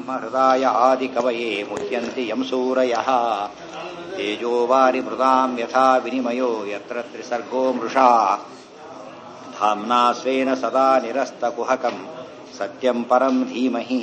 ब्रह्महृदाय आदिकवये मुह्यन्ति यं सूरयः तेजो वारिमृदां यथा विनिमयो यत्र त्रिसर्गो मृषा धाम्ना स्वेन सदा निरस्तकुहकम् सत्यम् परम् धीमहि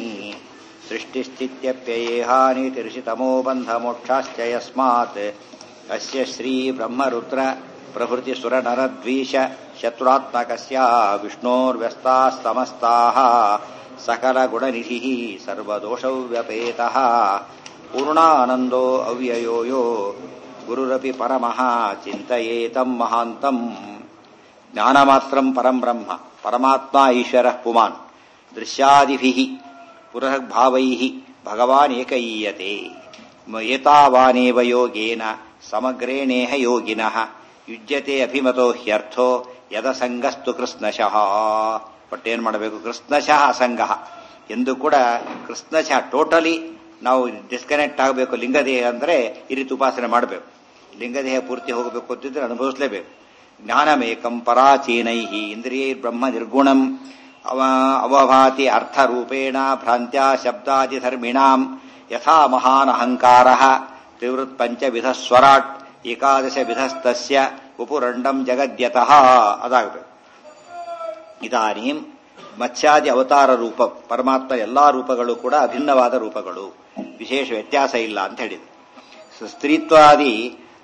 सृष्टिस्थित्यप्ययेहानितिर्षितमो बन्धमोक्षाश्च यस्मात् अस्य श्रीब्रह्मरुद्र प्रभृतिसुरनरद्वीष शत्रुरात्मकस्य विष्णोर्व्यस्ताः समस्ताः सकलगुणनिधिः सर्वदोषौ व्यपेतः पूर्णानन्दो अव्ययो यो गुरुरपि परमः चिन्तयेतम् महान्तम् ಜ್ಞಾನಮಾತ್ರಂ ಪರಂ ಬ್ರಹ್ಮ ಪರಮಾತ್ಮ ಈಶ್ವರ ಪುಮಾನ್ ದೃಶ್ಯಾದಿಭಿ ಪುರಃಭಾವೈ ಭಗವಾನ್ ಏಕೀಯತೆ ಏತಾವಾನೇವ ಯೋಗೇನ ಸಮಗ್ರೇಣೇಹ ಯೋಗಿನಃ ಯುಜ್ಯತೆ ಅಭಿಮತೋ ಹ್ಯರ್ಥೋ ಯದಸಂಗಸ್ತು ಕೃಷ್ಣಶಃ ಬಟ್ಟೇನ್ ಮಾಡಬೇಕು ಕೃಷ್ಣಶಃ ಅಸಂಗ ಎಂದು ಕೂಡ ಕೃಷ್ಣಶಃ ಟೋಟಲಿ ನಾವು ಡಿಸ್ಕನೆಕ್ಟ್ ಆಗಬೇಕು ಲಿಂಗದೇಹ ಅಂದ್ರೆ ಈ ರೀತಿ ಉಪಾಸನೆ ಮಾಡಬೇಕು ಲಿಂಗದೇಹ ಪೂರ್ತಿ ಹೋಗಬೇಕು ಅಂತಿದ್ರೆ ಅನುಭವಿಸಲೇಬೇಕು ಜ್ಞಾನಮೇಕಂ ಪರಾಚೀನೈ ಇಂದ್ರಿಯೈರ್ಬ್ರಹ್ಮ ನಿರ್ಗುಣಂ ಅವ ಅವಭಾತಿ ಅರ್ಥರೂಪೇಣ ಭ್ರಾಂತ್ಯ ಶಬ್ದಾದಿಧರ್ಮಿಣಾಂ ಯಥಾ ಮಹಾನ್ ಅಹಂಕಾರ ತ್ರಿವೃತ್ ಪಂಚವಿಧ ಸ್ವರಾಟ್ ಏಕಾದಶ ವಿಧಸ್ತಸ್ಯ ಉಪುರಂಡಂ ಜಗದ್ಯತಃ ಅದಾಗಬೇಕು ಇದಾನೀಂ ಮತ್ಸ್ಯಾದಿ ಅವತಾರ ರೂಪ ಪರಮಾತ್ಮ ಎಲ್ಲಾ ರೂಪಗಳು ಕೂಡ ಅಭಿನ್ನವಾದ ರೂಪಗಳು ವಿಶೇಷ ವ್ಯತ್ಯಾಸ ಇಲ್ಲ ಅಂತ ಹೇಳಿದೆ ಸ್ತ್ರೀತ್ವಾದಿ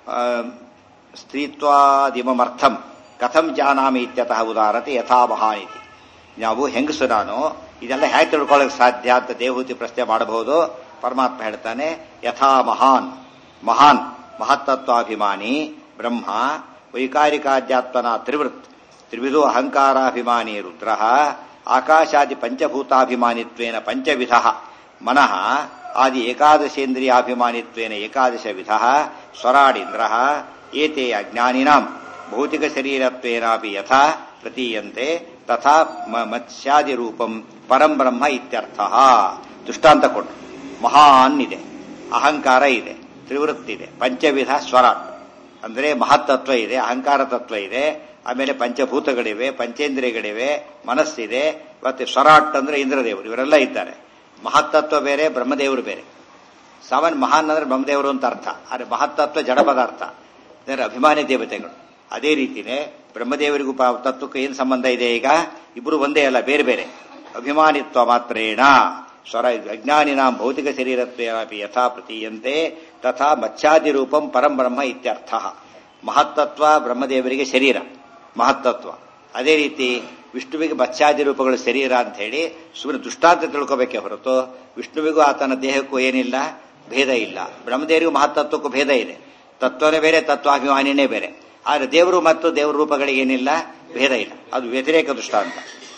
ಸ್ತ್ರೀತ್ವಾದಿಮರ್ಥಂ ಕಥಂ ಜಾನಾಮಿ ಇತ್ಯತಃ ಉದಾಹರಣತೆ ಯಥಾ ಮಹಾನಿತಿ ನಾವು ಹೆಂಗಸು ನಾನು ಇದೆಲ್ಲ ಹೇಗೆ ತಿಳ್ಕೊಳ್ಳೋಕೆ ಸಾಧ್ಯ ಅಂತ ದೇವಹೂತಿ ಪ್ರಶ್ನೆ ಮಾಡಬಹುದು ಪರಮಾತ್ಮ ಹೇಳ್ತಾನೆ ಯಥಾ ಮಹಾನ್ ಮಹಾನ್ ಮಹತ್ತತ್ವಾಭಿಮಾನಿ ಬ್ರಹ್ಮ ವೈಕಾರಿಕಾಧ್ಯಾತ್ಮನ ತ್ರಿವೃತ್ ತ್ರಿವಿಧೋ ಅಹಂಕಾರಾಭಿಮಾನಿ ರುದ್ರ ಆಕಾಶಾದಿ ಪಂಚಭೂತಾಭಿಮಾನಿತ್ವೇನ ಪಂಚವಿಧ ಮನಃ ಆದಿ ಏಕಾದಶೇಂದ್ರಿಯಾಭಿಮಾನಿತ್ವೇನ ಏಕಾದಶ ವಿಧ ಸ್ವರಾಡೀಂದ್ರ ಏತೆ ಅಜ್ಞಾನಿನಾಂ ಭೌತಿಕ ಶರೀರತ್ವೇನಾಪಿ ಯಥಾ ಪ್ರತೀಯಂತೆ ತಥಾ ಮತ್ಸ್ಯಾದಿ ರೂಪಂ ಪರಂ ಬ್ರಹ್ಮ ಇತ್ಯರ್ಥ ದೃಷ್ಟಾಂತ ಕೊಟ್ಟು ಮಹಾನ್ ಇದೆ ಅಹಂಕಾರ ಇದೆ ತ್ರಿವೃತ್ತಿದೆ ಪಂಚವಿಧ ಸ್ವರಾಟ್ ಅಂದ್ರೆ ಮಹತ್ತತ್ವ ಇದೆ ಅಹಂಕಾರ ತತ್ವ ಇದೆ ಆಮೇಲೆ ಪಂಚಭೂತಗಳಿವೆ ಪಂಚೇಂದ್ರಿಯಗಳಿವೆ ಮನಸ್ಸಿದೆ ಮತ್ತೆ ಸ್ವರಾಟ್ ಅಂದ್ರೆ ಇಂದ್ರದೇವರು ಇವರೆಲ್ಲ ಇದ್ದಾರೆ ಮಹತ್ತತ್ವ ಬೇರೆ ಬ್ರಹ್ಮದೇವರು ಬೇರೆ ಸಾಮಾನ್ಯ ಮಹಾನ್ ಅಂದ್ರೆ ಬ್ರಹ್ಮದೇವರು ಅಂತ ಅರ್ಥ ಆದರೆ ಮಹತ್ತತ್ವ ಜಡ ಪದಾರ್ಥ ಅಂದರೆ ಅಭಿಮಾನಿ ದೇವತೆಗಳು ಅದೇ ರೀತಿನೇ ಬ್ರಹ್ಮದೇವರಿಗೂ ತತ್ವಕ್ಕೆ ಏನು ಸಂಬಂಧ ಇದೆ ಈಗ ಇಬ್ಬರು ಒಂದೇ ಅಲ್ಲ ಬೇರೆ ಬೇರೆ ಅಭಿಮಾನಿತ್ವ ಮಾತ್ರೇಣ ಸ್ವರ ಅಜ್ಞಾನಿನ ಭೌತಿಕ ಶರೀರತ್ವೇನಪಿ ಯಥಾ ಪ್ರತೀಯಂತೆ ತಥಾ ಮತ್ಸ್ಯಾದಿ ರೂಪಂ ಪರಂ ಬ್ರಹ್ಮ ಇತ್ಯರ್ಥ ಮಹತ್ತತ್ವ ಬ್ರಹ್ಮದೇವರಿಗೆ ಶರೀರ ಮಹತ್ತತ್ವ ಅದೇ ರೀತಿ ವಿಷ್ಣುವಿಗೆ ಮತ್ಸ್ಯಾದಿ ರೂಪಗಳು ಶರೀರ ಅಂತ ಹೇಳಿ ಸುಮ್ಮನೆ ದುಷ್ಟಾಂತ ತಿಳ್ಕೋಬೇಕೆ ಹೊರತು ವಿಷ್ಣುವಿಗೂ ಆತನ ದೇಹಕ್ಕೂ ಏನಿಲ್ಲ ಭೇದ ಇಲ್ಲ ಬ್ರಹ್ಮದೇವರಿಗೂ ಮಹತ್ತತ್ವಕ್ಕೂ ಭೇದ ಇದೆ ತತ್ವನೇ ಬೇರೆ ತತ್ವಾಭಿಮಾನಿನೇ ಬೇರೆ ಆದರೆ ದೇವರು ಮತ್ತು ದೇವರ ರೂಪಗಳಿಗೆ ಏನಿಲ್ಲ ಭೇದ ಇಲ್ಲ ಅದು ವ್ಯತಿರೇಕ ದೃಷ್ಟಾಂತ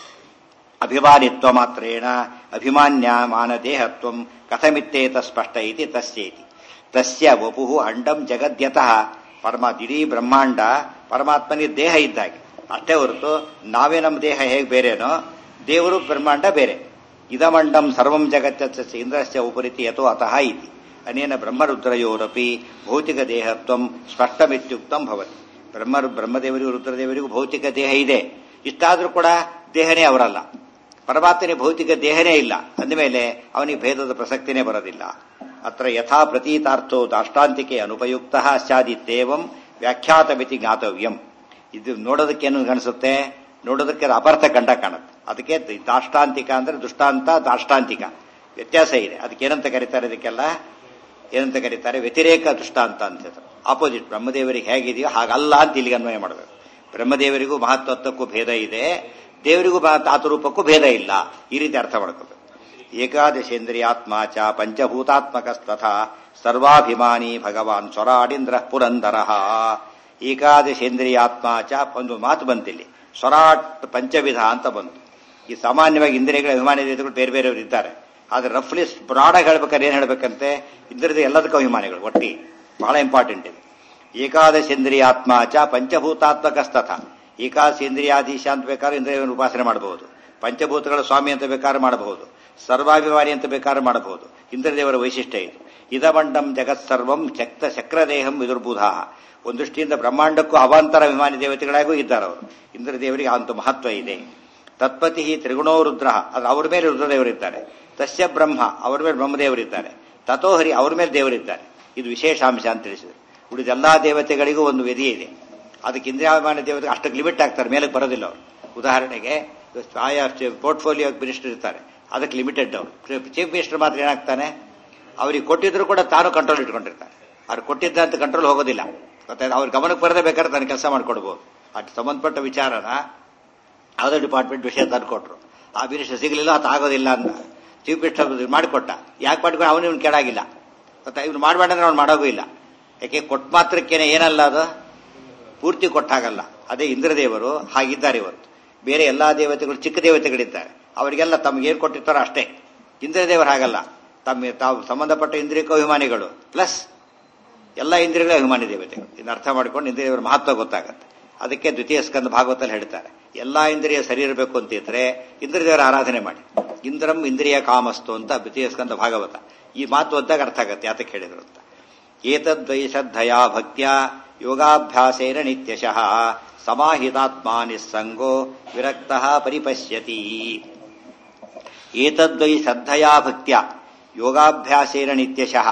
ಅಭಿಮಾನಿತ್ವ ಮಾತ್ರೇಣ ಅಭಿಮಾನ್ಯ ಮಾನ ದೇಹತ್ವ ಕಥಮಿತ್ತೇತ ಸ್ಪಷ್ಟ ಇತಿ ತಸ್ಯೇತಿ ತಸ್ಯ ವಪು ಅಂಡಂ ಜಗದ್ಯತಃ ಪರಮ ಇಡೀ ಬ್ರಹ್ಮಾಂಡ ಪರಮಾತ್ಮನಿಗೆ ದೇಹ ಇದ್ದಾಗೆ ಅಷ್ಟೇ ಹೊರತು ನಾವೇ ನಮ್ಮ ದೇಹ ಹೇಗೆ ಬೇರೆನೋ ದೇವರು ಬ್ರಹ್ಮಾಂಡ ಬೇರೆ ಇದಮಂಡಂ ಸರ್ವಂ ಜಗತ್ತ ಇಂದ್ರಸ್ಯ ಉಪರಿತಿ ಯಥೋ ಅತಃ ಇತಿ ಅನೇನ ಬ್ರಹ್ಮರುದ್ರಯೋರಪಿ ಭೌತಿಕ ದೇಹತ್ವ ಸ್ಪಷ್ಟಮಿತ್ಯುಕ್ತಂ ಭವತಿ ಬ್ರಹ್ಮ ಬ್ರಹ್ಮದೇವರಿಗೂ ರುದ್ರದೇವರಿಗೂ ಭೌತಿಕ ದೇಹ ಇದೆ ಇಷ್ಟಾದ್ರೂ ಕೂಡ ದೇಹನೇ ಅವರಲ್ಲ ಪರಮಾತ್ಮನಿಗೆ ಭೌತಿಕ ದೇಹನೇ ಇಲ್ಲ ಅಂದಮೇಲೆ ಅವನಿಗೆ ಭೇದದ ಪ್ರಸಕ್ತಿನೇ ಬರೋದಿಲ್ಲ ಅತ್ರ ಯಥಾ ಪ್ರತೀತಾರ್ಥೋ ದಾಷ್ಟಾಂತಿಕೆ ಅನುಪಯುಕ್ತ ಸ್ಯಾದಿತ್ತೇವಂ ವ್ಯಾಖ್ಯಾತಮಿತಿ ಜ್ಞಾತವ್ಯಂ ಇದು ನೋಡೋದಕ್ಕೇನು ಕಾಣಿಸುತ್ತೆ ನೋಡೋದಕ್ಕೆ ಅದು ಅಪರ್ಥ ಕಂಡ ಕಾಣುತ್ತೆ ಅದಕ್ಕೆ ದಾಷ್ಟಾಂತಿಕ ಅಂದ್ರೆ ದುಷ್ಟಾಂತ ದಾಷ್ಟಾಂತಿಕ ವ್ಯತ್ಯಾಸ ಇದೆ ಅದಕ್ಕೆ ಏನಂತ ಕರೀತಾರೆ ಇದಕ್ಕೆಲ್ಲ ಏನಂತ ಕರೀತಾರೆ ವ್ಯತಿರೇಕ ದೃಷ್ಟಾಂತ ಅಂತ ಹೇಳ್ತಾರೆ ಆಪೋಸಿಟ್ ಬ್ರಹ್ಮದೇವರಿಗೆ ಹೇಗಿದೆಯೋ ಹಾಗಲ್ಲ ಅಂತ ಇಲ್ಲಿಗೆ ಅನ್ವಯ ಮಾಡಬೇಕು ಬ್ರಹ್ಮದೇವರಿಗೂ ಮಹತ್ವತ್ವಕ್ಕೂ ಭೇದ ಇದೆ ದೇವರಿಗೂ ಆತರೂಪಕ್ಕೂ ಭೇದ ಇಲ್ಲ ಈ ರೀತಿ ಅರ್ಥ ಮಾಡ್ಕೋಬೇಕು ಏಕಾದಶೇಂದ್ರಿಯಾತ್ಮ ಚ ಪಂಚಭೂತಾತ್ಮಕಸ್ತಥ ಸರ್ವಾಭಿಮಾನಿ ಭಗವಾನ್ ಸ್ವರಾಡೀಂದ್ರ ಪುರಂದರ ಏಕಾದಶೇಂದ್ರಿಯಾತ್ಮ ಚ ಒಂದು ಮಾತು ಬಂತಿಲ್ಲಿ ಸ್ವರಾಟ್ ಪಂಚವಿಧ ಅಂತ ಬಂತು ಈ ಸಾಮಾನ್ಯವಾಗಿ ಇಂದ್ರಿಯಗಳ ಅಭಿಮಾನಿ ದೇವತೆಗಳು ಬೇರೆ ಬೇರೆಯವರು ಇದ್ದಾರೆ ಆದ್ರೆ ರಫ್ಲಿ ಬ್ರಾಡಾಗಿ ಹೇಳ್ಬೇಕಾದ್ರೆ ಏನ್ ಹೇಳ್ಬೇಕಂತೆ ಇಂದ್ರದ ಎಲ್ಲದಕ್ಕೂ ಅಭಿಮಾನಿಗಳು ಒಟ್ಟಿ ಬಹಳ ಇಂಪಾರ್ಟೆಂಟ್ ಇದೆ ಏಕಾದಶೇಂದ್ರಿಯಾತ್ಮ ಚ ಪಂಚಭೂತಾತ್ಮಕಸ್ತಥ ಏಕಾದಶೇಂದ್ರಿಯಾಧೀಶ ಅಂತ ಬೇಕಾದ್ರೆ ಇಂದ್ರಿಯವನ್ನು ಉಪಾಸನೆ ಮಾಡಬಹುದು ಪಂಚಭೂತಗಳ ಸ್ವಾಮಿ ಅಂತ ಬೇಕಾದ್ರೆ ಮಾಡಬಹುದು ಸರ್ವಾಭಿಮಾನಿ ಅಂತ ಬೇಕಾದ್ರೆ ಮಾಡಬಹುದು ಇಂದ್ರದೇವರ ವೈಶಿಷ್ಟ್ಯ ಇದು ಇದಮಂಡಂ ಜಗತ್ ಸರ್ವಂ ಚಕ್ತ ಚಕ್ರದೇಹಂ ವಿದುರ್ಬುಧ ಒಂದೃಷ್ಟಿಯಿಂದ ಬ್ರಹ್ಮಾಂಡಕ್ಕೂ ಅವಾಂತರ ಅಭಿಮಾನಿ ದೇವತೆಗಳಾಗೂ ಇದ್ದಾರೆ ಅವರು ಇಂದ್ರದೇವರಿಗೆ ಅಂತ ಮಹತ್ವ ಇದೆ ತತ್ಪತಿ ತ್ರಿಗುಣೋ ರುದ್ರ ಅದು ಅವ್ರ ಮೇಲೆ ರುದ್ರದೇವರಿದ್ದಾರೆ ತಸ್ಯ ಬ್ರಹ್ಮ ಅವ್ರ ಮೇಲೆ ಬ್ರಹ್ಮದೇವರಿದ್ದಾರೆ ತಥೋಹರಿ ಅವ್ರ ಮೇಲೆ ದೇವರಿದ್ದಾರೆ ಇದು ವಿಶೇಷಾಂಶ ಅಂತ ತಿಳಿಸಿದ್ರು ಉಳಿದ ಎಲ್ಲಾ ದೇವತೆಗಳಿಗೂ ಒಂದು ವಿಧಿ ಇದೆ ಅದಕ್ಕೆ ಇಂದ್ರಿಯಾಭಿಮಾನ ದೇವತೆ ಅಷ್ಟಕ್ಕೆ ಲಿಮಿಟ್ ಆಗ್ತಾರೆ ಮೇಲಕ್ಕೆ ಬರೋದಿಲ್ಲ ಅವರು ಉದಾಹರಣೆಗೆ ಆಯಾ ಪೋರ್ಟ್ಫೋಲಿಯೋ ಮಿನಿಸ್ಟರ್ ಇರ್ತಾರೆ ಅದಕ್ಕೆ ಲಿಮಿಟೆಡ್ ಅವರು ಚೀಫ್ ಮಿನಿಸ್ಟರ್ ಮಾತ್ರ ಏನಾಗ್ತಾನೆ ಅವ್ರಿಗೆ ಕೊಟ್ಟಿದ್ರು ಕೂಡ ತಾನು ಕಂಟ್ರೋಲ್ ಇಟ್ಕೊಂಡಿರ್ತಾನೆ ಅವ್ರು ಕೊಟ್ಟಿದ್ದಂತ ಕಂಟ್ರೋಲ್ ಹೋಗೋದಿಲ್ಲ ಗೊತ್ತಾಯ್ತು ಅವ್ರ ಗಮನಕ್ಕೆ ಬರದೇ ಬೇಕಾದ್ರೆ ತಾನು ಕೆಲಸ ಮಾಡ್ಕೊಡ್ಬೋದು ಅಷ್ಟು ಸಂಬಂಧಪಟ್ಟ ವಿಚಾರನ ಯಾವುದೋ ಡಿಪಾರ್ಟ್ಮೆಂಟ್ ವಿಷಯ ತಂದುಕೊಟ್ರು ಆ ಮಿನಿಸ್ಟರ್ ಸಿಗಲಿಲ್ಲ ಅದು ಆಗೋದಿಲ್ಲ ಅಂತ ಚೀಫ್ ಮಿನಿಸ್ಟರ್ ಮಾಡಿಕೊಟ್ಟ ಯಾಕೆ ಮಾಡ್ಕೊಂಡು ಅವನು ಇವ್ನು ಕೇಳಾಗಿಲ್ಲ ಗೊತ್ತಾ ಇವ್ನು ಮಾಡಬೇಡ ಅಂದ್ರೆ ಅವ್ನು ಮಾಡೋಗೂ ಇಲ್ಲ ಯಾಕೆ ಕೊಟ್ಟ ಮಾತ್ರಕ್ಕೇನೆ ಏನಲ್ಲ ಅದು ಪೂರ್ತಿ ಕೊಟ್ಟಾಗಲ್ಲ ಅದೇ ಇಂದ್ರದೇವರು ಹಾಗಿದ್ದಾರೆ ಇವತ್ತು ಬೇರೆ ಎಲ್ಲಾ ದೇವತೆಗಳು ಚಿಕ್ಕ ದೇವತೆಗಳಿದ್ದಾರೆ ಅವರಿಗೆಲ್ಲ ತಮ್ಗೆ ಏನ್ ಕೊಟ್ಟಿರ್ತಾರೋ ಅಷ್ಟೇ ಇಂದ್ರದೇವರು ಹಾಗಲ್ಲ ತಮ್ಮ ತಾವು ಸಂಬಂಧಪಟ್ಟ ಇಂದ್ರಿಯಕ್ಕೂ ಅಭಿಮಾನಿಗಳು ಪ್ಲಸ್ ಎಲ್ಲ ಇಂದ್ರಿಯಗಳ ಅಭಿಮಾನಿ ದೇವತೆಗಳು ಇದನ್ನ ಅರ್ಥ ಮಾಡ್ಕೊಂಡು ಇಂದ್ರಿಯದೇವರ ಮಹತ್ವ ಗೊತ್ತಾಗತ್ತೆ ಅದಕ್ಕೆ ದ್ವಿತೀಯ ಸ್ಕಂದ ಭಾಗವತಲ್ಲಿ ಹೇಳ್ತಾರೆ ಎಲ್ಲಾ ಇಂದ್ರಿಯ ಸರಿ ಇರಬೇಕು ಅಂತಿದ್ರೆ ಇಂದ್ರದೇವರ ಆರಾಧನೆ ಮಾಡಿ ಇಂದ್ರಂ ಇಂದ್ರಿಯ ಕಾಮಸ್ತು ಅಂತ ದ್ವಿತೀಯ ಸ್ಕಂದ ಭಾಗವತ ಈ ಮಾತು ಅಂತಾಗ ಅರ್ಥ ಆಗತ್ತೆ ಯಾತಕ್ಕೆ ಹೇಳಿದ್ರು ಅಂತ ಏತದ್ವೈ ಶ್ರದ್ಧಯಾ ಭಕ್ತ್ಯ ಯೋಗಾಭ್ಯಾಸೇನ ನಿತ್ಯಶಃ ಸಮಾಹಿತಾತ್ಮ ನಿಸ್ಸಂಗೋ ವಿರಕ್ತ ಪರಿಪಶ್ಯತಿ ಏತದ್ವೈ ಶ್ರದ್ಧಯಾ ಭಕ್ತ್ಯ ಯೋಗಾಭ್ಯಾಸೇನ ನಿತ್ಯಶಃ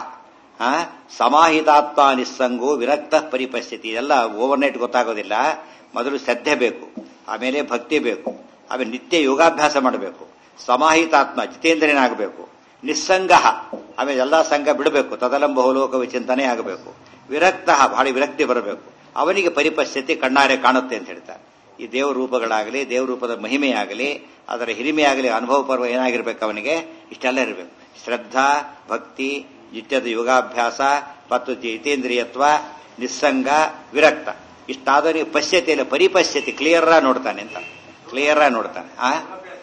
ಸಮಾಹಿತಾತ್ಮ ನಿಸ್ಸಂಗೋ ವಿರಕ್ತ ಪರಿಪಶ್ಯತಿ ಇದೆಲ್ಲ ಓವರ್ನೈಟ್ ಗೊತ್ತಾಗೋದಿಲ್ಲ ಮೊದಲು ಶ್ರದ್ಧೆ ಬೇಕು ಆಮೇಲೆ ಭಕ್ತಿ ಬೇಕು ಆಮೇಲೆ ನಿತ್ಯ ಯೋಗಾಭ್ಯಾಸ ಮಾಡಬೇಕು ಸಮಾಹಿತಾತ್ಮ ಜಿತೇಂದ್ರನಾಗಬೇಕು ನಿಸ್ಸಂಗ ಆಮೇಲೆ ಎಲ್ಲಾ ಸಂಘ ಬಿಡಬೇಕು ತದಲಂಬ ಹೋಲೋಕ ವಿಚಿಂತನೆ ಆಗಬೇಕು ವಿರಕ್ತ ಬಹಳ ವಿರಕ್ತಿ ಬರಬೇಕು ಅವನಿಗೆ ಪರಿಪಸ್ಥಿತಿ ಕಣ್ಣಾರೆ ಕಾಣುತ್ತೆ ಅಂತ ಹೇಳ್ತಾರೆ ಈ ದೇವ್ರ ರೂಪಗಳಾಗಲಿ ದೇವ್ರ ರೂಪದ ಮಹಿಮೆಯಾಗಲಿ ಅದರ ಹಿರಿಮೆಯಾಗಲಿ ಅನುಭವ ಪರ್ವ ಏನಾಗಿರ್ಬೇಕು ಅವನಿಗೆ ಇಷ್ಟೆಲ್ಲ ಇರಬೇಕು ಶ್ರದ್ಧಾ ಭಕ್ತಿ ನಿತ್ಯದ ಯೋಗಾಭ್ಯಾಸ ಮತ್ತು ಜಿತೇಂದ್ರಿಯತ್ವ ನಿಸ್ಸಂಗ ವಿರಕ್ತ ಇಷ್ಟಾದವರಿಗೆ ಪಶ್ಯತೆಯಲ್ಲಿ ಪರಿಪಶ್ಯತಿ ಕ್ಲಿಯರ್ ನೋಡ್ತಾನೆ ಅಂತ ಕ್ಲಿಯರ್ ನೋಡ್ತಾನೆ ಆ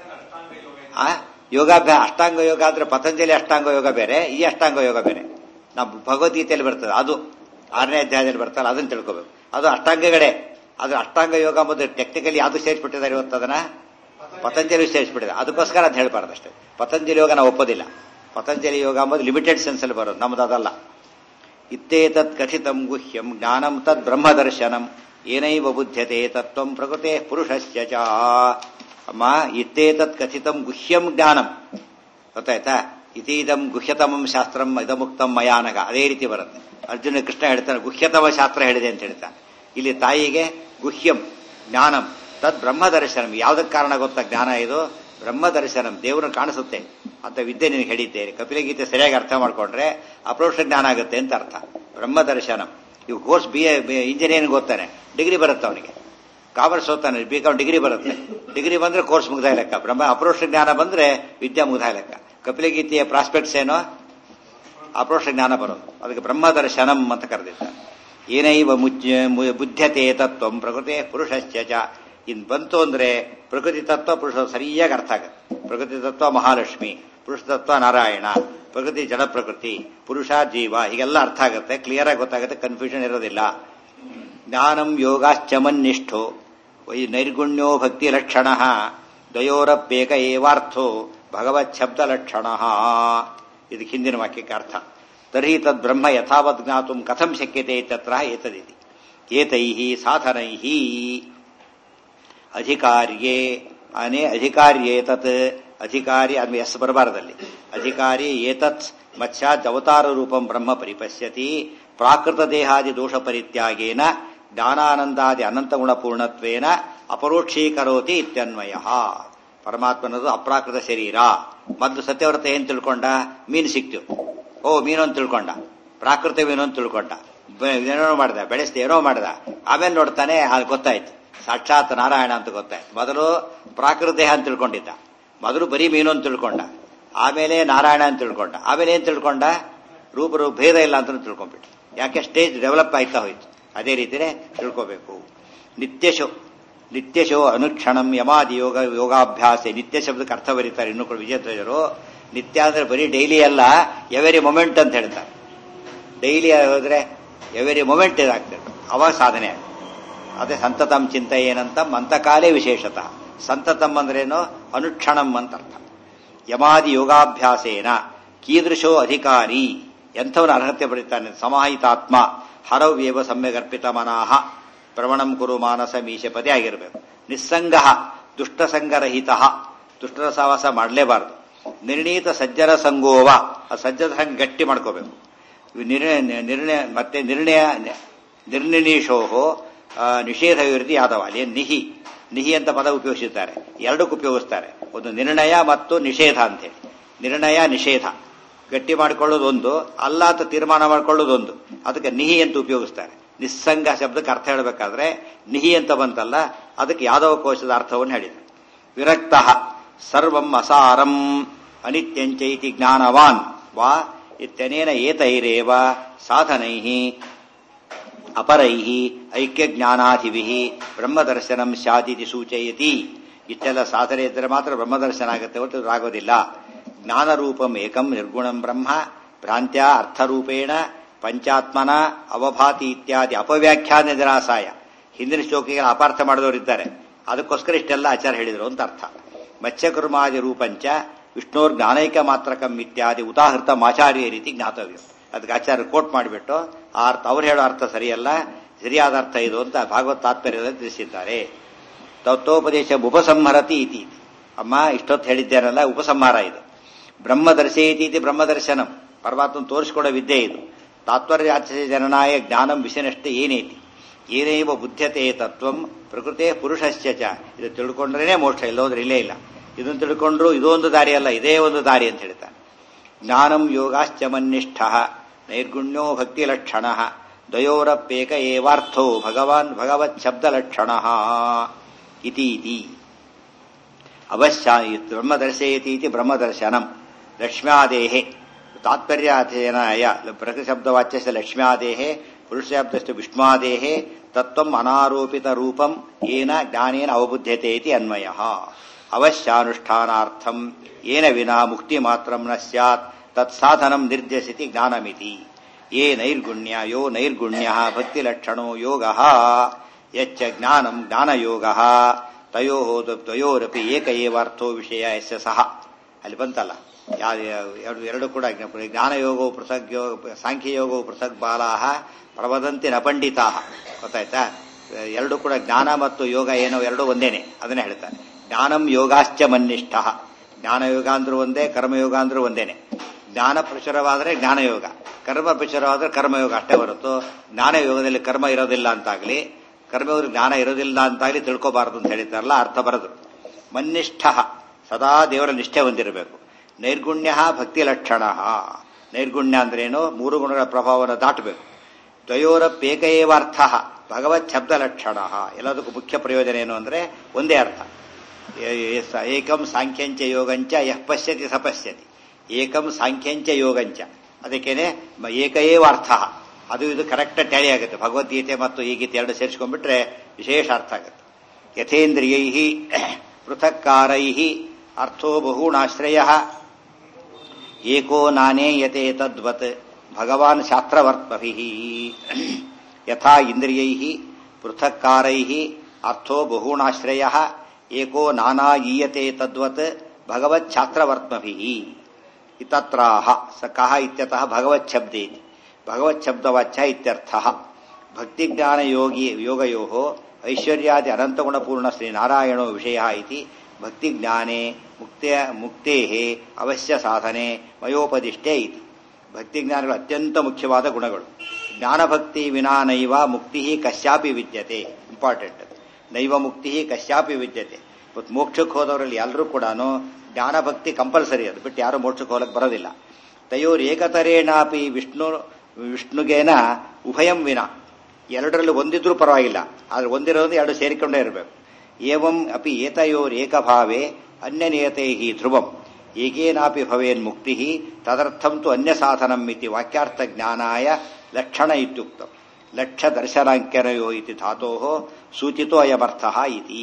ಆ ಯೋಗಾಭ್ಯಾಸ ಅಷ್ಟಾಂಗ ಯೋಗ ಆದ್ರೆ ಪತಂಜಲಿ ಅಷ್ಟಾಂಗ ಯೋಗ ಬೇರೆ ಈ ಅಷ್ಟಾಂಗ ಯೋಗ ಬೇರೆ ನಾವು ಭಗವದ್ಗೀತೆಯಲ್ಲಿ ಬರ್ತದೆ ಅದು ಆರನೇ ಅಧ್ಯಾಯದಲ್ಲಿ ಬರ್ತಾರೆ ಅದನ್ನ ತಿಳ್ಕೋಬೇಕು ಅದು ಅಷ್ಟಾಂಗಗಳೇ ಅದು ಅಷ್ಟಾಂಗ ಯೋಗ ಮತ್ತು ಟೆಕ್ನಿಕಲಿ ಯಾವುದು ಸೇರಿಸ್ಬಿಟ್ಟಿದ್ದಾರೆ ಇವತ್ತು ಅದನ್ನ ಪತಂಜಲಿ ಸೇರಿಸ್ಬಿಟ್ಟಿದೆ ಅದಕ್ಕೋಸ್ಕರ ಅಂತ ಹೇಳ್ಬಾರ್ದು ಅಷ್ಟೇ ಪತಂಜಲಿ ಯೋಗ ನಾವು ಒಪ್ಪೋದಿಲ್ಲ ಪತಂಜಲಿ ಯೋಗ ಅಂಬೋದು ಲಿಮಿಟೆಡ್ ಸೆನ್ಸ್ ಅಲ್ಲಿ ಬರೋದು ನಮ್ದು ಅದಲ್ಲ ಇತ್ತೇತತ್ ಕಥಿತಂ ಗುಹ್ಯಂ ಜ್ಞಾನಂ ತದ್ ಬ್ರಹ್ಮದರ್ಶನಂ ಏನೈವ ಬುದ್ಧ್ಯತೆ ತತ್ವಂ ಪ್ರಕೃತೆ ಪುರುಷಸ್ಯ ಚ ಅಮ್ಮ ಇತ್ತೇತತ್ ಕಥಿತಂ ಗುಹ್ಯಂ ಜ್ಞಾನಂ ಗೊತ್ತಾಯ್ತಾ ಇತೀದಂ ಗುಹ್ಯತಮಂ ಶಾಸ್ತ್ರಂ ಇದಮುಕ್ತಂ ಮಯಾನಗ ಅದೇ ರೀತಿ ಬರುತ್ತೆ ಅರ್ಜುನ ಕೃಷ್ಣ ಹೇಳ್ತಾನೆ ಗುಹ್ಯತಮ ಶಾಸ್ತ್ರ ಹೇಳಿದೆ ಅಂತ ಹೇಳ್ತಾನೆ ಇಲ್ಲಿ ತಾಯಿಗೆ ಗುಹ್ಯಂ ಜ್ಞಾನಂ ತದ್ ಬ್ರಹ್ಮದರ್ಶನಂ ಯಾವುದಕ್ಕೆ ಕಾರಣ ಗೊತ್ತಾ ಜ್ಞಾನ ಇದು ಬ್ರಹ್ಮದರ್ಶನಂ ದೇವರನ್ನು ಕಾಣಿಸುತ್ತೆ ಅಂತ ವಿದ್ಯೆ ನಿನಗೆ ಹೇಳಿದ್ದೇನೆ ಕಪಿಲಗೀತೆ ಸರಿಯಾಗಿ ಅರ್ಥ ಮಾಡ್ಕೊಂಡ್ರೆ ಅಪ್ರೋಕ್ಷ ಜ್ಞಾನ ಆಗುತ್ತೆ ಅಂತ ಅರ್ಥ ಬ್ರಹ್ಮದರ್ಶನಂ ಇವು ಕೋರ್ಸ್ ಬಿ ಎ ಇಂಜಿನಿಯರಿಂಗ್ ಓದ್ತಾನೆ ಡಿಗ್ರಿ ಬರುತ್ತೆ ಅವನಿಗೆ ಕಾಮರ್ಸ್ ಓದ್ತಾನೆ ಬಿ ಕಾಮ್ ಡಿಗ್ರಿ ಬರುತ್ತೆ ಡಿಗ್ರಿ ಬಂದ್ರೆ ಕೋರ್ಸ್ ಮುಗ್ದಾಯ ಲೆಕ್ಕ ಬ್ರಹ್ಮ ಅಪ್ರೋಕ್ಷ ಜ್ಞಾನ ಬಂದ್ರೆ ವಿದ್ಯಾ ಮುಗ್ದಾಯ ಲೆಕ್ಕ ಕಪಿಲಗೀತೆಯ ಪ್ರಾಸ್ಪೆಕ್ಟ್ಸ್ ಏನೋ ಅಪ್ರೋಕ್ಷ ಜ್ಞಾನ ಬರೋದು ಅದಕ್ಕೆ ಬ್ರಹ್ಮದರ್ಶನಂ ಅಂತ ಕರೆದಿದ್ದಾರೆ ಏನೈವ ಮುಜ್ಜ ಬುದ್ಧತೆ ತತ್ವಂ ಪ್ರಕೃತಿ ಪುರುಷಶ್ಚ ಚ ಇನ್ ಬಂತು ಅಂದ್ರೆ ಪ್ರಕೃತಿ ತತ್ವ ಪುರುಷ ಸರಿಯಾಗಿ ಅರ್ಥ ಆಗುತ್ತೆ ಪ್ರಕೃತಿ ತತ್ವ ಮಹಾಲಕ್ಷ್ಮಿ ಪುರುಷ ತತ್ವ ನಾರಾಯಣ ಪ್ರಕೃತಿ ಜಡ ಪ್ರಕೃತಿ ಪುರುಷ ಜೀವ ಹೀಗೆಲ್ಲ ಅರ್ಥ ಆಗುತ್ತೆ ಕ್ಲಿಯರ್ ಆಗಿ ಗೊತ್ತಾಗುತ್ತೆ ಕನ್ಫ್ಯೂಷನ್ ಇರೋದಿಲ್ಲ ಜ್ಞಾನಂ ಯೋಗಾಶ್ಚಮನ್ನಿಷ್ಠೋ ವೈ ನೈರ್ಗುಣ್ಯೋ ಭಕ್ತಿ ಲಕ್ಷಣ ದ್ವಯೋರಪ್ಯೇಕ ಏವಾರ್ಥೋ ಭಗವತ್ ಶಬ್ದ ಲಕ್ಷಣ ಇದಕ್ಕೆ ಹಿಂದಿನ ವಾಕ್ಯಕ್ಕೆ ಅರ್ಥ ತರ್ಹಿ ತದ್ ಬ್ರಹ್ಮ ಯಥಾವತ್ ಜ್ಞಾತು ಕಥಂ ಶಕ್ಯತೆ ತತ್ರ ಏತದಿತಿ ಏತೈ ಸಾಧನೈ ಅಧಿಕಾರ್ಯೇ ಅನೇ ಅಧಿಕಾರ್ಯೇತತ್ ಅಧಿಕಾರಿ ಅದು ಎಸ್ ಬರಬಾರದಲ್ಲಿ ಅಧಿಕಾರಿ ಏತತ್ ಮತ್ಸ್ಯಾದ್ ಅವತಾರ ರೂಪಂ ಬ್ರಹ್ಮ ಪರಿಪಶ್ಯತಿ ಪ್ರಾಕೃತ ದೇಹಾದಿ ದೋಷ ಪರಿತ್ಯಾಗೇನ ಜ್ಞಾನಾನಂದಾದಿ ಅನಂತ ಗುಣಪೂರ್ಣತ್ವೇನ ಅಪರೋಕ್ಷೀಕರೋತಿ ಇತ್ಯನ್ವಯ ಪರಮಾತ್ಮನದು ಅಪ್ರಾಕೃತ ಶರೀರ ಮೊದಲು ಸತ್ಯವ್ರತ ಏನ್ ತಿಳ್ಕೊಂಡ ಮೀನು ಸಿಕ್ತು ಓ ಮೀನು ಅಂತ ತಿಳ್ಕೊಂಡ ಪ್ರಾಕೃತ ಮೀನು ಅಂತ ತಿಳ್ಕೊಂಡ ಏನೋ ಮಾಡ್ದ ಬೆಳೆಸ್ದೆ ಏನೋ ಮಾಡ್ದ ಆಮೇಲೆ ನೋಡ್ತಾನೆ ಅದು ಗೊತ್ತಾಯ್ತು ಸಾಕ್ಷಾತ್ ನಾರಾಯಣ ಅಂತ ಗೊತ್ತಾಯ್ತು ಮೊದಲು ಪ್ರಾಕೃತ ದೇಹ ಅಂತ ತಿಳ್ಕೊಂಡಿದ್ದ ಮೊದಲು ಬರೀ ಮೀನು ಅಂತ ತಿಳ್ಕೊಂಡ ಆಮೇಲೆ ನಾರಾಯಣ ಅಂತ ತಿಳ್ಕೊಂಡ ಆಮೇಲೆ ಏನ್ ತಿಳ್ಕೊಂಡ ರೂಪರು ಭೇದ ಇಲ್ಲ ಅಂತ ತಿಳ್ಕೊಂಡ್ಬಿಟ್ಟು ಯಾಕೆ ಸ್ಟೇಜ್ ಡೆವಲಪ್ ಆಯ್ತಾ ಹೋಯ್ತು ಅದೇ ರೀತಿನೇ ತಿಳ್ಕೋಬೇಕು ನಿತ್ಯಶೋ ನಿತ್ಯಶೋ ಅನುಕ್ಷಣಂ ಯಮಾದಿ ಯೋಗ ಯೋಗಾಭ್ಯಾಸ ನಿತ್ಯ ಶಬ್ದಕ್ಕೆ ಅರ್ಥ ಬರೀತಾರೆ ಇನ್ನು ಕೂಡ ವಿಜಯಧ್ವಜರು ನಿತ್ಯ ಅಂದ್ರೆ ಬರೀ ಡೈಲಿ ಅಲ್ಲ ಎವರಿ ಮೊಮೆಂಟ್ ಅಂತ ಹೇಳ್ತಾರೆ ಡೈಲಿ ಹೋದ್ರೆ ಎವರಿ ಮೊಮೆಂಟ್ ಇದಾಗ್ತದೆ ಅವಾಗ ಸಾಧನೆ ಆಗುತ್ತೆ ಅದೇ ಸಂತತಂ ಚಿಂತೆ ಏನಂತ ಮಂತಕಾಲೇ ವಿಶೇಷತಃ ಸಂತತಂ ಅಂದ್ರೇನು ಅನುಕ್ಷಣಂ ಅಂತ ಅರ್ಥ ಯಮಾದಿ ಯೋಗಾಭ್ಯಾಸೇನ ಕೀದೃಶೋ ಅಧಿಕಾರಿ ಎಂಥವನ ಅರ್ಹತೆ ಪಡಿತಾನೆ ಸಮಾಹಿತಾತ್ಮ ಹರವ್ಯವ ಸಮ್ಯಗರ್ಪಿತ ಮನಾಹ ಪ್ರವಣಂ ಕುರು ಮಾನಸ ಮೀಶಪತಿ ಆಗಿರಬೇಕು ನಿಸ್ಸಂಗ ದುಷ್ಟಸಂಗರಹಿತ ದುಷ್ಟರ ಸಹವಾಸ ಮಾಡಲೇಬಾರದು ನಿರ್ಣೀತ ಸಜ್ಜನ ಸಂಗೋವ ಆ ಸಜ್ಜದ ಸಂಘ ಗಟ್ಟಿ ಮಾಡ್ಕೋಬೇಕು ಇವು ನಿರ್ಣಯ ನಿರ್ಣಯ ಮತ್ತೆ ನಿರ್ಣಯ ನಿರ್ನಿನೀಶೋಹೋ ನಿಷೇಧ ವಿರೋಧಿ ಯಾದವ ಅಲ್ಲಿ ನಿಹಿ ನಿಹಿ ಅಂತ ಪದ ಉಪಯೋಗಿಸುತ್ತಾರೆ ಎರಡಕ್ಕೂ ಉಪಯೋಗಿಸ್ತಾರೆ ಒಂದು ನಿರ್ಣಯ ಮತ್ತು ನಿಷೇಧ ಅಂತೇಳಿ ನಿರ್ಣಯ ನಿಷೇಧ ಗಟ್ಟಿ ಮಾಡಿಕೊಳ್ಳೋದು ಒಂದು ಅಲ್ಲ ಅಂತ ತೀರ್ಮಾನ ಮಾಡಿಕೊಳ್ಳೋದೊಂದು ಅದಕ್ಕೆ ನಿಹಿ ಅಂತ ಉಪಯೋಗಿಸ್ತಾರೆ ನಿಸ್ಸಂಗ ಶಬ್ದಕ್ಕೆ ಅರ್ಥ ಹೇಳಬೇಕಾದ್ರೆ ನಿಹಿ ಅಂತ ಬಂತಲ್ಲ ಅದಕ್ಕೆ ಯಾದವ ಕೋಶದ ಅರ್ಥವನ್ನು ಹೇಳಿದೆ ವಿರಕ್ತ ಸರ್ವಂ ಅಸಾರಂ ಅನಿತ್ಯಂಚೈತಿ ಜ್ಞಾನವಾನ್ ವಾ ಇತ್ಯನೇನ ಏತೈರೇವ ಸಾಧನೈ ಅಪರೈ ಐಕ್ಯ ಜ್ಞಾನಾಧಿಭಿ ಬ್ರಹ್ಮದರ್ಶನಂ ಸ್ಯಾದಿತಿ ಸೂಚಯತಿ ಇಷ್ಟೆಲ್ಲ ಸಾಧನೆ ಇದ್ದರೆ ಮಾತ್ರ ಬ್ರಹ್ಮದರ್ಶನ ಆಗುತ್ತೆ ಹೊರತು ಆಗೋದಿಲ್ಲ ಜ್ಞಾನರೂಪಂ ಏಕಂ ನಿರ್ಗುಣಂ ಬ್ರಹ್ಮ ಭ್ರಾಂತ್ಯ ಅರ್ಥರೂಪೇಣ ಪಂಚಾತ್ಮನ ಅವಭಾತಿ ಇತ್ಯಾದಿ ಅಪವ್ಯಾಖ್ಯಾನ ನಿರಾಸಾಯ ಹಿಂದಿನ ಶ್ಲೋಕಿಗಳ ಅಪಾರ್ಥ ಮಾಡಿದವರಿದ್ದಾರೆ ಅದಕ್ಕೋಸ್ಕರ ಇಷ್ಟೆಲ್ಲ ಆಚಾರ ಹೇಳಿದರು ಅಂತ ಅರ್ಥ ಮತ್ಸ್ಯಕರ್ಮಾದಿ ರೂಪಂಚ ವಿಷ್ಣೋರ್ ಜ್ಞಾನೈಕ ಮಾತ್ರಕಂ ಇತ್ಯಾದಿ ಉದಾಹೃತ ಮಾಚಾರ್ಯ ರೀತಿ ಜ್ಞಾತವ್ಯ ಅದಕ್ಕೆ ಆಚಾರ್ಯ ಕೋಟ್ ಮಾಡಿಬಿಟ್ಟು ಆ ಅರ್ಥ ಅವ್ರು ಹೇಳೋ ಅರ್ಥ ಸರಿಯಲ್ಲ ಸರಿಯಾದ ಅರ್ಥ ಇದು ಅಂತ ಭಾಗವತ್ ತಾತ್ಪರ್ಯದಲ್ಲಿ ತಿಳಿಸಿದ್ದಾರೆ ತತ್ವೋಪದೇಶ ಉಪಸಂಹರತಿ ಇತಿ ಅಮ್ಮ ಇಷ್ಟೊತ್ತು ಹೇಳಿದ್ದೇನಲ್ಲ ಉಪಸಂಹಾರ ಇದು ಬ್ರಹ್ಮದರ್ಶೇತಿ ಬ್ರಹ್ಮದರ್ಶನಂ ಪರಮಾತ್ಮ ತೋರಿಸಿಕೊಡೋ ವಿದ್ಯೆ ಇದು ತಾತ್ಪರ್ಯಾಚ ಜನನಾಯ ಜ್ಞಾನಂ ವಿಷಯನಷ್ಟೇ ಏನೇತಿ ಏನೇವ ಬುದ್ಧತೆ ತತ್ವಂ ಪ್ರಕೃತಿ ಪುರುಷಶ್ಚ ಚ ಇದು ತಿಳ್ಕೊಂಡ್ರೇನೆ ಮೋಕ್ಷ ಇಲ್ಲೋದ್ರೆ ಇಲ್ಲೇ ಇಲ್ಲ ಇದನ್ನು ತಿಳ್ಕೊಂಡ್ರು ಇದೊಂದು ದಾರಿ ಅಲ್ಲ ಇದೇ ಒಂದು ದಾರಿ ಅಂತ ಹೇಳ್ತಾನೆ ಜ್ಞಾನಂ ಯೋಗಾಶ್ಚ ಮನ್ನಿಷ್ಠ ನೈರ್ಗುಣ್ಯೋ ಭಕ್ತಿ ಲಕ್ಷಣ ದ್ವಯೋರಪ್ಯೇಕ ಏವಾರ್ಥೋ ಭಗವಾನ್ ಭಗವತ್ ಶಬ್ದ ಲಕ್ಷಣ ಇತಿ ಇತಿ ಅವಶ್ಯ ಬ್ರಹ್ಮದರ್ಶಯತಿ ಇತಿ ಬ್ರಹ್ಮದರ್ಶನಂ ಲಕ್ಷ್ಮ್ಯಾದೇಹೆ ತಾತ್ಪರ್ಯಾಧೇನಾಯ ಪ್ರಕೃಶಬ್ದವಾಚ್ಯಸ್ಯ ಲಕ್ಷ್ಮ್ಯಾದೇಹೆ ಪುರುಷಶಬ್ದಸ್ತು ವಿಷ್ಣುವಾದೇಹೆ ತತ್ವಂ ಅನಾರೋಪಿತ ರೂಪಂ ಏನ ಜ್ಞಾನೇನ ಅವಬುದ್ಧತೆ ಇತಿ ಅನ್ವಯ ಅವಶ್ಯಾನುಷ್ಠಾನಾರ್ಥಂ ಏನ ವಿನಾ ಮುಕ್ತಿ ಮಾತ್ರ ನ ಸ್ಯಾತ್ ತತ್ಸಾಧನಂ ನಿರ್ದೇಶಿತಿ ಜ್ಞಾನಮಿತಿ ಯೇ ನೈರ್ಗುಣ್ಯ ಯೋ ನೈರ್ಗುಣ್ಯ ಭಕ್ತಿಲಕ್ಷಣೋ ಯೋಗ ಯಚ್ಚ ಜ್ಞಾನಂ ಜ್ಞಾನಯೋಗ ತಯೋ ದ್ವಯೋರಪಿ ಏಕ ಏವಾರ್ಥೋ ವಿಷಯ ಯಶ ಸಹ ಅಲ್ಲಿ ಬಂತಲ್ಲ ಎರಡು ಎರಡು ಕೂಡ ಜ್ಞಾನಯೋಗವು ಪೃಥಕ್ ಯೋಗ ಸಾಂಖ್ಯಯೋಗವು ಪೃಥಕ್ ಬಾಲಾಹ ಪ್ರವದಂತಿ ನ ಪಂಡಿತಾ ಗೊತ್ತಾಯ್ತಾ ಎರಡು ಕೂಡ ಜ್ಞಾನ ಮತ್ತು ಯೋಗ ಏನೋ ಎರಡು ಒಂದೇನೆ ಅದನ್ನೇ ಹೇಳ್ತಾರೆ ಜ್ಞಾನಂ ಯೋಗಾಶ್ಚ ಮನ್ನಿಷ್ಠ ಜ್ಞಾನಯೋಗ ಅಂದ್ರೂ ಒಂದೇ ಕರ್ಮಯೋಗ ಅಂದ್ರೂ ಒಂದೇನೆ ಜ್ಞಾನ ಪ್ರಚುರವಾದರೆ ಜ್ಞಾನಯೋಗ ಕರ್ಮ ಪ್ರಚುರವಾದರೆ ಕರ್ಮಯೋಗ ಅಷ್ಟೇ ಹೊರತು ಜ್ಞಾನಯೋಗದಲ್ಲಿ ಕರ್ಮ ಇರೋದಿಲ್ಲ ಅಂತಾಗ್ಲಿ ಕರ್ಮಯೋಗ ಜ್ಞಾನ ಇರೋದಿಲ್ಲ ಅಂತಾಗ್ಲಿ ತಿಳ್ಕೋಬಾರದು ಅಂತ ಹೇಳಿದ್ದಾರಲ್ಲ ಅರ್ಥ ಬರದು ಮನ್ನಿಷ್ಠ ಸದಾ ದೇವರ ನಿಷ್ಠೆ ಹೊಂದಿರಬೇಕು ನೈರ್ಗುಣ್ಯ ಭಕ್ತಿ ಲಕ್ಷಣ ನೈರ್ಗುಣ್ಯ ಅಂದ್ರೇನು ಮೂರು ಗುಣಗಳ ಪ್ರಭಾವವನ್ನು ದಾಟಬೇಕು ದ್ವಯೋರಪ್ಯೇಕ ಏವ ಅರ್ಥ ಭಗವತ್ ಶಬ್ದ ಲಕ್ಷಣ ಎಲ್ಲದಕ್ಕೂ ಮುಖ್ಯ ಪ್ರಯೋಜನ ಏನು ಅಂದ್ರೆ ಒಂದೇ ಅರ್ಥ ಏಕಂ ಸಾಂಖ್ಯಂಚ ಯೋಗಂಚ ಯಃ ಪಶ್ಯತಿ ಸಪಶ್ಯತಿ ಏಕಂ ಸಾಂಖ್ಯಂಚ ಯೋಗಂಚ ಅದಕ್ಕೇನೆ ಏಕ ಏವ ಅರ್ಥ ಅದು ಇದು ಕರೆಕ್ಟ್ ಟ್ಯಾಲಿ ಆಗುತ್ತೆ ಭಗವದ್ಗೀತೆ ಮತ್ತು ಈ ಗೀತೆ ಎರಡು ಸೇರಿಸ್ಕೊಂಡ್ಬಿಟ್ರೆ ವಿಶೇಷ ಅರ್ಥ ಆಗುತ್ತೆ ಯಥೇಂದ್ರಿಯೈ ಪೃಥಕ್ಕಾರೈ ಅರ್ಥೋ ಬಹೂಣಾಶ್ರಯ ಏಕೋ ನಾನೇಯತೆ ತದ್ವತ್ ಭಗವಾನ್ ಶಾಸ್ತ್ರವರ್ತ್ಮಭಿ ಯಥಾ ಇಂದ್ರಿಯೈ ಪೃಥಕ್ಕಾರೈ ಅರ್ಥೋ ಬಹೂಣಾಶ್ರಯ ಏಕೋ ನಾನಾ ಈಯತೆ ತದ್ವತ್ ಭಗವತ್ ಶಾಸ್ತ್ರವರ್ತ್ಮಭಿ ಇತತ್ರಾಹ ಸ ಕಹ ಇತ್ಯತಃ ಭಗವತ್ ಶಬ್ದೇ ಭಗವತ್ ಶಬ್ದವಾಚ್ಯ ಇತ್ಯರ್ಥ ಭಕ್ತಿಜ್ಞಾನ ಯೋಗಿ ಯೋಗಯೋ ಐಶ್ವರ್ಯಾದಿ ಅನಂತಗುಣಪೂರ್ಣ ಶ್ರೀ ನಾರಾಯಣೋ ವಿಷಯ ಇತಿ ಭಕ್ತಿಜ್ಞಾನೆ ಮುಕ್ತೆ ಮುಕ್ತೇ ಅವಶ್ಯ ಸಾಧನೆ ಮಯೋಪದಿಷ್ಟೇ ಇತಿ ಭಕ್ತಿಜ್ಞಾನಗಳು ಅತ್ಯಂತ ಮುಖ್ಯವಾದ ಗುಣಗಳು ಜ್ಞಾನಭಕ್ತಿ ವಿನಾ ನೈವ ಮುಕ್ತಿ ಕಶ್ಯಾಪಿ ವಿದ್ಯತೆ ಇಂಪಾರ್ಟೆಂಟ್ ನೈವ ಮುಕ್ತಿ ಕಶ್ಯಾಪಿ ವಿದ್ಯತೆ ಇವತ್ತು ಮೋಕ್ಷಕ್ಕೆ ಹೋದವರಲ್ಲಿ ಎಲ್ಲರೂ ಕೂಡ ಜ್ಞಾನಭಕ್ತಿ ಕಂಪಲ್ಸರಿ ಅದು ಬಿಟ್ಟು ಯಾರು ಮೋಕ್ಷಕ್ಕೆ ಹೋಗಕ್ಕೆ ಬರೋದಿಲ್ಲ ತಯೋರ್ ಏಕತರೇಣಾಪಿ ವಿಷ್ಣು ವಿಷ್ಣುಗೇನ ಉಭಯಂ ವಿನ ಎರಡರಲ್ಲಿ ಒಂದಿದ್ರೂ ಪರವಾಗಿಲ್ಲ ಆದ್ರೆ ಒಂದಿರೋದು ಎರಡು ಸೇರಿಕೊಂಡೇ ಇರಬೇಕು ಏವಂ ಅಪಿ ಏತಯೋರ್ ಏಕಭಾವೇ ಅನ್ಯನಿಯತೈ ಧ್ರುವಂ ಏಕೇನಾಪಿ ಭವೇನ್ ಮುಕ್ತಿ ತದರ್ಥಂ ತು ಅನ್ಯ ಸಾಧನಂ ಇತಿ ವಾಕ್ಯಾರ್ಥ ಜ್ಞಾನಾಯ ಲಕ್ಷಣ ಇತ್ಯುಕ್ತ ಲಕ್ಷ ದರ್ಶನಾಂಕ್ಯನಯೋ ಇತಿ ಧಾತೋ ಸೂಚಿತೋ ಅಯಮರ್ಥ ಇತಿ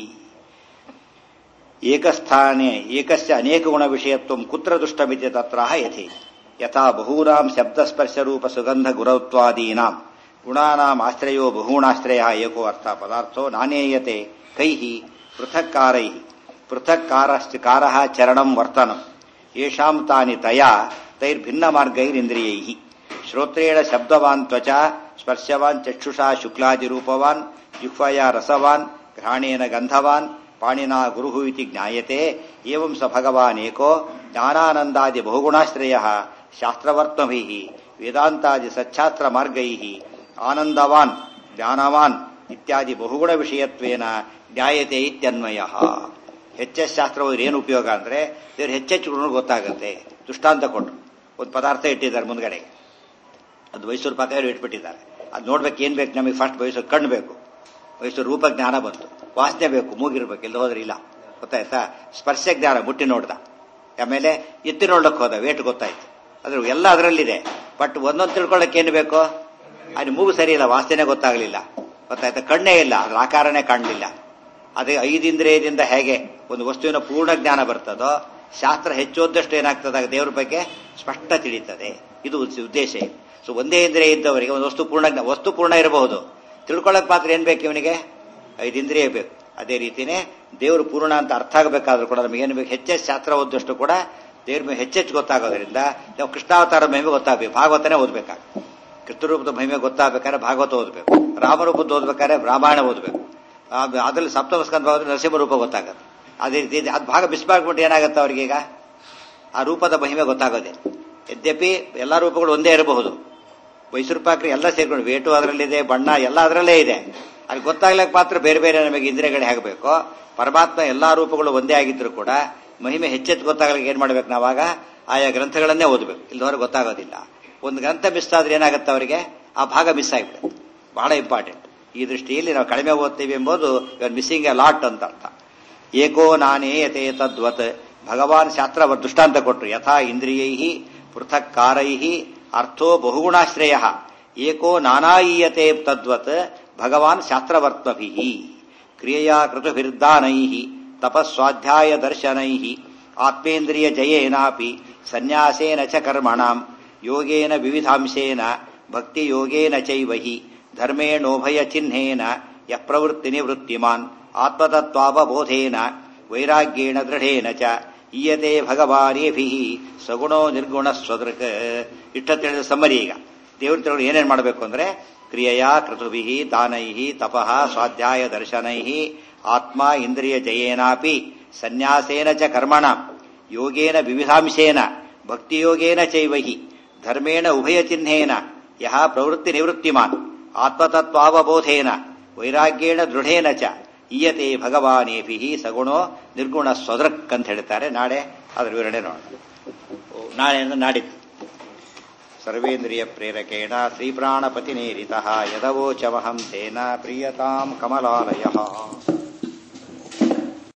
ಏಕಸ್ಥಾನೆ ಏಕಸ್ಯ ಅನೇಕ ಗುಣ ವಿಷಯತ್ವ ಕುತ್ರ ದುಷ್ಟಮಿತಿ ತತ್ರ ಯಥೆ ಯಥಾ ಬಹೂನಾಂ ಶಬ್ದಸ್ಪರ್ಶರೂಪ ಸುಗಂಧ ಗುರತ್ವಾದೀನಾಂ ಗುಣಾನಾಂ ಆಶ್ರಯೋ ಬಹೂಣಾಶ್ರಯ ಏಕೋ ಅರ್ಥ ಪದಾರ್ಥೋ ನಾನೇಯತೆ ಕೈಃ ಪೃಥಕ್ಕಾರೈ ಪೃಥಕ್ಕಾರಶ್ಚ ಕಾರಃ ಚರಣಂ ವರ್ತನಂ ಯೇಷಾಂ ತಾನಿ ತಯಾ ತೈರ್ಭಿನ್ನ ಮಾರ್ಗೈರಿಂದ್ರಿಯೈ ಶ್ರೋತ್ರೇಣ ಶಬ್ದವಾನ್ ತ್ವಚ ಸ್ಪರ್ಶವಾನ್ ಚಕ್ಷುಷಾ ಶುಕ್ಲಾದಿರೂಪವಾನ್ ಜಿಹ್ವಯ ರಸವಾನ್ ಘ್ರಾಣೇನ ಗಂಧವಾನ್ ಪಾಣಿನಾ ಗುರುಹು ಇತಿ ಜ್ಞಾಯತೆ ಏವಂ ಸ ಭಗವಾನ್ ಏಕೋ ಜ್ಞಾನಾನಂದಾದಿ ಬಹುಗುಣಾಶ್ರಯ ಶಾಸ್ತ್ರವರ್ತ್ಮಭಿ ವೇದಾಂತಾದಿ ಸಚ್ಛಾಸ್ತ್ರ ಮಾರ್ಗೈ ಆನಂದವಾನ್ ಜ್ಞಾನವಾನ್ ಇತ್ಯಾದಿ ಬಹುಗುಣ ವಿಷಯತ್ವೇನ ಜ್ಞಾಯತೆ ಇತ್ಯನ್ವಯ ಹೆಚ್ಚೆಚ್ಚು ಶಾಸ್ತ್ರ ಹೋದ್ರೆ ಏನು ಉಪಯೋಗ ಅಂದ್ರೆ ದೇವ್ರು ಹೆಚ್ಚೆಚ್ಚು ಗುಣ ಗೊತ್ತಾಗುತ್ತೆ ದೃಷ್ಟಾಂತ ಕೊಟ್ಟು ಒಂದು ಪದಾರ್ಥ ಇಟ್ಟಿದ್ದಾರೆ ಮುಂದ್ಗಡೆ ಅದು ಮೈಸೂರು ಪಾಕ ಇಟ್ಬಿಟ್ಟಿದ್ದಾರೆ ಅದು ನೋಡ್ಬೇಕು ಏನ್ ಬೇಕು ನಮಗೆ ಫಸ್ಟ್ ಮೈಸೂರು ಕಣ್ಣು ಬೇಕು ಮೈಸೂರು ರೂಪ ಜ್ಞಾನ ಬಂತು ವಾಸನೆ ಬೇಕು ಮೂಗಿರ್ಬೇಕು ಎಲ್ಲ ಹೋದ್ರೆ ಇಲ್ಲ ಗೊತ್ತಾಯ್ತಾ ಸ್ಪರ್ಶ ಜ್ಞಾನ ಮುಟ್ಟಿ ನೋಡ್ದ ಆಮೇಲೆ ಎತ್ತಿ ನೋಡ್ಲಕ್ಕೆ ಹೋದ ವೇಟ್ ಗೊತ್ತಾಯ್ತು ಅದ್ರ ಎಲ್ಲ ಅದರಲ್ಲಿದೆ ಬಟ್ ಒಂದೊಂದು ತಿಳ್ಕೊಳ್ಳೋಕೆ ಏನು ಬೇಕು ಅಲ್ಲಿ ಮೂಗು ಸರಿ ಇಲ್ಲ ವಾಸನೆ ಗೊತ್ತಾಗಲಿಲ್ಲ ಗೊತ್ತಾಯ್ತಾ ಕಣ್ಣೇ ಇಲ್ಲ ಅದ್ರ ಆಕಾರನೇ ಕಾಣಲಿಲ್ಲ ಅದೇ ಐದಿಂದ್ರಿಯದಿಂದ ಹೇಗೆ ಒಂದು ವಸ್ತುವಿನ ಪೂರ್ಣ ಜ್ಞಾನ ಬರ್ತದೋ ಶಾಸ್ತ್ರ ಹೆಚ್ಚೋದಷ್ಟು ಏನಾಗ್ತದೆ ದೇವ್ರ ಬಗ್ಗೆ ಸ್ಪಷ್ಟ ತಿಳಿತದೆ ಇದು ಉದ್ದೇಶ ಸೊ ಒಂದೇ ಇಂದ್ರಿಯ ಇದ್ದವರಿಗೆ ಒಂದು ವಸ್ತು ಪೂರ್ಣ ಜ್ಞಾ- ವಸ್ತು ಪೂರ್ಣ ಇರಬಹುದು ತಿಳ್ಕೊಳ್ಳೋಕೆ ಮಾತ್ರ ಏನ್ ಬೇಕು ಇವನಿಗೆ ಐದು ಇಂದ್ರಿಯ ಬೇಕು ಅದೇ ರೀತಿನೇ ದೇವರು ಪೂರ್ಣ ಅಂತ ಅರ್ಥ ಆಗಬೇಕಾದ್ರೂ ಕೂಡ ನಮಗೆ ಏನು ಬೇಕು ಹೆಚ್ಚೆಚ್ಚು ಶಾಸ್ತ್ರ ಓದಷ್ಟು ಕೂಡ ದೇವ್ರ ಮೇಲೆ ಹೆಚ್ಚೆಚ್ಚು ಗೊತ್ತಾಗೋದ್ರಿಂದ ನಾವು ಕೃಷ್ಣಾವತಾರ ಮಹಿಮೆ ಗೊತ್ತಾಗಬೇಕು ಭಾಗವತನೇ ಓದ್ಬೇಕಾಗ ಕೃಷ್ಣರೂಪದ ಮಹಿಮೆ ಗೊತ್ತಾಗಬೇಕಾದ್ರೆ ಭಾಗವತ ಓದಬೇಕು ರಾಮರೂಪದ ಓದ್ಬೇಕಾದ್ರೆ ರಾಮಾಯಣ ಓದಬೇಕು ಅದ್ರಲ್ಲಿ ಸಪ್ತಮ ಸ್ಕಂದ ಹೋದ್ರೆ ನರಸಿಂಹ ರೂಪ ಗೊತ್ತಾಗುತ್ತೆ ಅದೇ ರೀತಿ ಅದು ಭಾಗ ಮಿಸ್ ಮಾಡ್ಬಿಟ್ಟು ಏನಾಗುತ್ತೆ ಅವ್ರಿಗೆ ಈಗ ಆ ರೂಪದ ಮಹಿಮೆ ಗೊತ್ತಾಗೋದೆ ಯದ್ಯಪಿ ಎಲ್ಲಾ ರೂಪಗಳು ಒಂದೇ ಇರಬಹುದು ಮೈಸೂರು ಪಾಕ್ರಿ ಎಲ್ಲ ಸೇರ್ಕೊಂಡು ವೇಟು ಅದರಲ್ಲಿದೆ ಬಣ್ಣ ಎಲ್ಲ ಅದರಲ್ಲೇ ಇದೆ ಅಲ್ಲಿ ಗೊತ್ತಾಗ್ಲಕ್ಕೆ ಮಾತ್ರ ಬೇರೆ ಬೇರೆ ನಮಗೆ ಇಂದ್ರಿಯಗಳು ಹೇಗಬೇಕು ಪರಮಾತ್ಮ ಎಲ್ಲಾ ರೂಪಗಳು ಒಂದೇ ಆಗಿದ್ರು ಕೂಡ ಮಹಿಮೆ ಹೆಚ್ಚೆಚ್ಚು ಗೊತ್ತಾಗ್ಲಿಕ್ಕೆ ಏನ್ ಮಾಡ್ಬೇಕು ನಾವಾಗ ಆಯಾ ಗ್ರಂಥಗಳನ್ನೇ ಓದಬೇಕು ಇಲ್ಲದವರೆಗೆ ಗೊತ್ತಾಗೋದಿಲ್ಲ ಒಂದು ಗ್ರಂಥ ಮಿಸ್ ಆದ್ರೆ ಏನಾಗುತ್ತೆ ಅವರಿಗೆ ಆ ಭಾಗ ಮಿಸ್ ಆಗಿಬಿಡುತ್ತೆ ಬಹಳ ಇಂಪಾರ್ಟೆಂಟ್ ಈ ದೃಷ್ಟಿಯಲ್ಲಿ ನಾವು ಕಡಿಮೆ ಓದ್ತೀವಿ ಎಂಬುದು ಮಿಸ್ಸಿಂಗ್ ಎ ಲಾಟ್ ಅಂತ ಅರ್ಥ ಏಕೋ ನಾನೇಯತೆ ತದ್ವತ್ ಭಗವಾನ್ ಶಾಸ್ತ್ರ ದೃಷ್ಟಾಂತ ಕೊಟ್ಟರು ಯಥಾ ಇಂದ್ರಿಯೈ ಪೃಥಕ್ ಕಾರೈ ಅರ್ಥೋ ಬಹುಗುಣಾಶ್ರಯ ಏಕೋ ನಾನಾಯೀಯತೆ ತದ್ವತ್ ಭಗವಾನ್ ಶಾಸ್ತ್ರವರ್ತ್ಮಭಿ ಕ್ರಿಯೆಯಾ ಕೃತಭಿರ್ದಾನೈ ತಪಸ್ವಾಧ್ಯಾಯ ದರ್ಶನೈ ಆತ್ಮೇಂದ್ರಿಯ ಜಯೇನಾಪಿ ಸನ್ಯಾಸೇನ ಚ ಕರ್ಮಣಾಂ ಯೋಗೇನ ವಿವಿಧಾಂಶೇನ ಭಕ್ತಿಯೋಗೇನ ಚೈವಹಿ ಧರ್ಮೇಣೋಭಯ ಚಿಹ್ನೇನ ಯ ಪ್ರವೃತ್ತಿ ನಿವೃತ್ತಿಮಾನ್ ಆತ್ಮತತ್ವಾವಬೋಧೇನ ವೈರಾಗ್ಯೇಣ ದೃಢೇನ ಚ ಈಯತೆ ಭಗವಾನೇಭಿ ಸಗುಣೋ ನಿರ್ಗುಣ ಸ್ವದೃಕ್ ಇಷ್ಟ ತಿಳಿದ ಸಮ್ಮರಿ ಈಗ ದೇವ್ರ ತಿಳಿ ಏನೇನ್ ಮಾಡಬೇಕು ಅಂದ್ರೆ ಕ್ರಿಯೆಯ ಕೃತುಭಿ ದಾನೈ ತಪಃ ಸ್ವಾಧ್ಯಾಯ ದರ್ಶನೈ ಆತ್ಮ ಇಂದ್ರಿಯ ಜಯೇನಾಪಿ ಸನ್ಯಾಸೇನ ಚ ಕರ್ಮಣ ಯೋಗೇನ ವಿವಿಧಾಂಶೇನ ಭಕ್ತಿಯೋಗೇನ ಚೈವಹಿ ಧರ್ಮೇಣ ಉಭಯ ಚಿಹ್ನೇನ ಯಹ ಪ್ರವೃತ್ತಿ ನಿವೃತ್ತಿಮಾನ್ ಆತ್ಮತತ್ವಾವಬೋಧೇನ ವೈರಾಗ್ಯೇಣ ದೃಢೇನ ಚ ಈಯತೆ ಭಗವಾನೇಭಿ ಸಗುಣೋ ನಿರ್ಗುಣ ಸ್ವದೃಕ್ ಅಂತ ಹೇಳ್ತಾರೆ ನಾಳೆ ಅದರ ವಿವರಣೆ ನೋಡೋಣ ಓ, ನಾಳೆ ಅಂದ್ರೆ ನಾಡಿದ್ದು ಸರ್ವೇಂದ್ರಿಯ ಪ್ರೇರಕೇಣ ಶ್ರೀಪ್ರಾಣಪತಿನೇರಿತಃ ಯದವೋಚಮಹಂ ತೇನ ಪ್ರೀಯತಾಂ ಕಮಲಾಲಯ